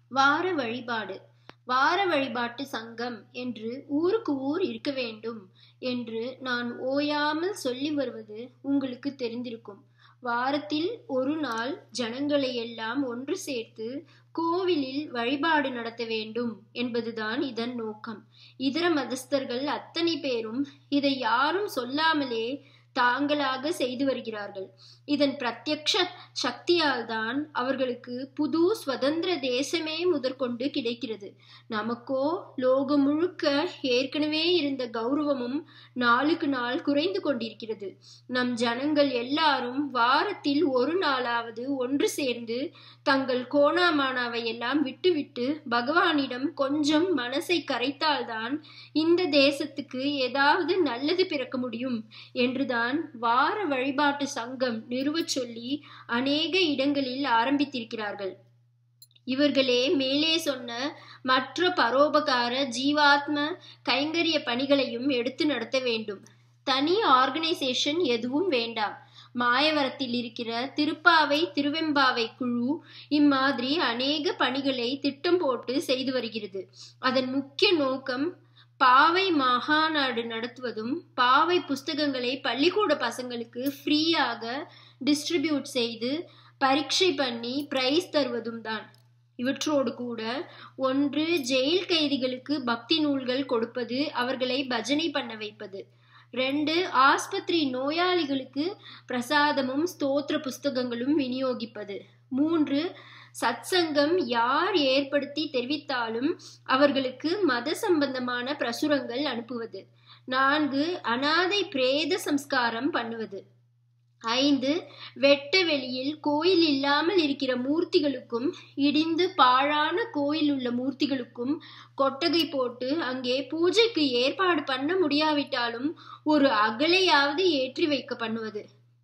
வார வழிபாடு வார வழிபாட்டு சங்கம் என்று ஊருக்கு ஊர் இருக்க வேண்டும் என்று நான் ஓயாமல் சொல்லி வருவது உங்களுக்கு தெரிந்திருக்கும் வாரத்தில் ஒரு நாள் ஜனங்களை எல்லாம் ஒன்று சேர்த்து கோவிலில் வழிபாடு நடத்த வேண்டும் என்பதுதான் இதன் நோக்கம் இதர மதஸ்தர்கள் அத்தனை பேரும் இதை யாரும் சொல்லாமலே தாங்களாக செய்து வருகிறார்கள் இதன் பிரத்யக்ஷ சக்தியால் தான் அவர்களுக்கு புது சுதந்திர தேசமே முதற்கொண்டு கிடைக்கிறது நமக்கோ லோகம் முழுக்க ஏற்கனவே இருந்த கௌரவமும் நாளுக்கு நாள் குறைந்து கொண்டிருக்கிறது நம் ஜனங்கள் எல்லாரும் வாரத்தில் ஒரு நாளாவது ஒன்று சேர்ந்து தங்கள் கோணாமானாவை எல்லாம் விட்டுவிட்டு பகவானிடம் கொஞ்சம் மனசை கரைத்தால்தான் இந்த தேசத்துக்கு ஏதாவது நல்லது பிறக்க முடியும் என்றுதான் வார வழிபாட்டு சங்கம் நிறுவச் சொல்லி அநேக இடங்களில் ஆரம்பித்திருக்கிறார்கள் இவர்களே மேலே சொன்ன மற்ற பரோபகார ஜீவாத்ம கைங்கரிய பணிகளையும் எடுத்து நடத்த வேண்டும் தனி ஆர்கனைசேஷன் எதுவும் வேண்டாம் மாயவரத்தில் இருக்கிற திருப்பாவை திருவெம்பாவை குழு இம்மாதிரி அநேக பணிகளை திட்டம் போட்டு செய்து வருகிறது அதன் முக்கிய நோக்கம் பாவை மகாநாடு நடத்துவதும் பாவை புஸ்தகங்களை பள்ளிக்கூட பசங்களுக்கு ஃப்ரீயாக டிஸ்ட்ரிபியூட் செய்து பரீட்சை பண்ணி பிரைஸ் தருவதும் தான் இவற்றோடு கூட ஒன்று ஜெயில் கைதிகளுக்கு பக்தி நூல்கள் கொடுப்பது அவர்களை பஜனை பண்ண வைப்பது ரெண்டு ஆஸ்பத்திரி நோயாளிகளுக்கு பிரசாதமும் ஸ்தோத்திர புஸ்தகங்களும் விநியோகிப்பது மூன்று சத்சங்கம் யார் ஏற்படுத்தி தெரிவித்தாலும் அவர்களுக்கு மத சம்பந்தமான பிரசுரங்கள் அனுப்புவது நான்கு அனாதை பிரேத சம்ஸ்காரம் பண்ணுவது ஐந்து வெட்ட வெளியில் கோயில் இல்லாமல் இருக்கிற மூர்த்திகளுக்கும் இடிந்து பாழான கோயில் உள்ள மூர்த்திகளுக்கும் கொட்டகை போட்டு அங்கே பூஜைக்கு ஏற்பாடு பண்ண முடியாவிட்டாலும் ஒரு அகலையாவது ஏற்றி வைக்க பண்ணுவது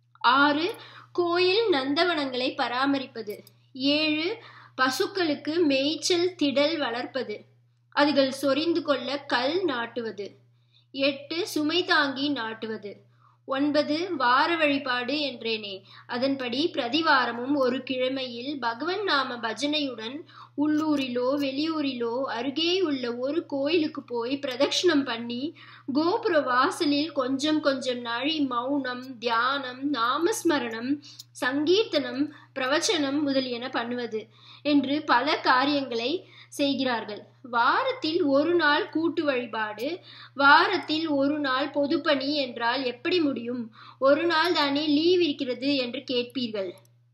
ஆறு கோயில் நந்தவனங்களை பராமரிப்பது ஏழு பசுக்களுக்கு மேய்ச்சல் திடல் வளர்ப்பது அதுகள் சொரிந்து கொள்ள கல் நாட்டுவது எட்டு சுமை தாங்கி நாட்டுவது ஒன்பது வார வழிபாடு என்றேனே அதன்படி பிரதிவாரமும் ஒரு கிழமையில் பகவன் நாம பஜனையுடன் உள்ளூரிலோ வெளியூரிலோ அருகே உள்ள ஒரு கோயிலுக்கு போய் பிரதட்சிணம் பண்ணி கோபுர வாசலில் கொஞ்சம் கொஞ்சம் நாழி மௌனம் தியானம் நாமஸ்மரணம் சங்கீர்த்தனம் பிரவச்சனம் முதலியன பண்ணுவது என்று பல காரியங்களை செய்கிறார்கள் வாரத்தில் ஒரு நாள் கூட்டு வழிபாடு வாரத்தில் ஒரு நாள் பொதுப்பணி என்றால் எப்படி முடியும் ஒரு நாள் தானே லீவ் இருக்கிறது என்று கேட்பீர்கள்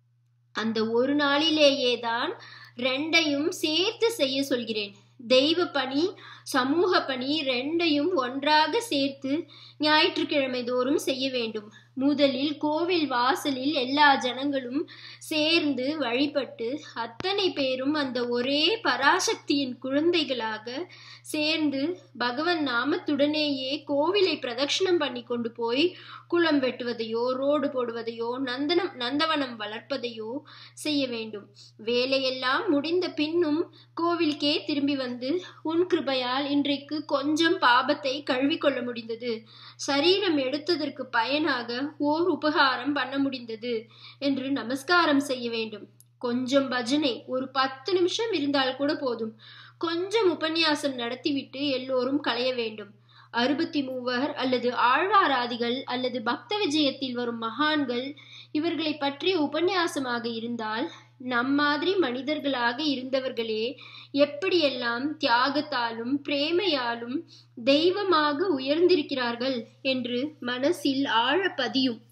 அந்த ஒரு நாளிலேயே தான் ரெண்டையும் சேர்த்து செய்ய சொல்கிறேன் தெய்வ பணி சமூக பணி ரெண்டையும் ஒன்றாக சேர்த்து ஞாயிற்றுக்கிழமை தோறும் செய்ய வேண்டும் முதலில் கோவில் வாசலில் எல்லா ஜனங்களும் சேர்ந்து வழிபட்டு அத்தனை பேரும் அந்த ஒரே பராசக்தியின் குழந்தைகளாக சேர்ந்து பகவன் நாமத்துடனேயே கோவிலை பிரதட்சிணம் பண்ணி கொண்டு போய் குளம் வெட்டுவதையோ ரோடு போடுவதையோ நந்தனம் நந்தவனம் வளர்ப்பதையோ செய்ய வேண்டும் வேலையெல்லாம் முடிந்த பின்னும் கோவிலுக்கே திரும்பி வந்து உன் கிருபையால் இன்றைக்கு கொஞ்சம் பாபத்தை கழுவிக்கொள்ள முடிந்தது சரீரம் எடுத்ததற்கு பயனாக ஓர் உபகாரம் பண்ண முடிந்தது என்று நமஸ்காரம் செய்ய வேண்டும் கொஞ்சம் பஜனை ஒரு பத்து நிமிஷம் இருந்தால் கூட போதும் கொஞ்சம் உபன்யாசம் நடத்திவிட்டு எல்லோரும் களைய வேண்டும் அறுபத்தி மூவர் அல்லது ஆழ்வாராதிகள் அல்லது பக்த விஜயத்தில் வரும் மகான்கள் இவர்களை பற்றிய உபன்யாசமாக இருந்தால் நம் மாதிரி மனிதர்களாக இருந்தவர்களே எப்படியெல்லாம் தியாகத்தாலும் பிரேமையாலும் தெய்வமாக உயர்ந்திருக்கிறார்கள் என்று மனசில் ஆழ பதியும்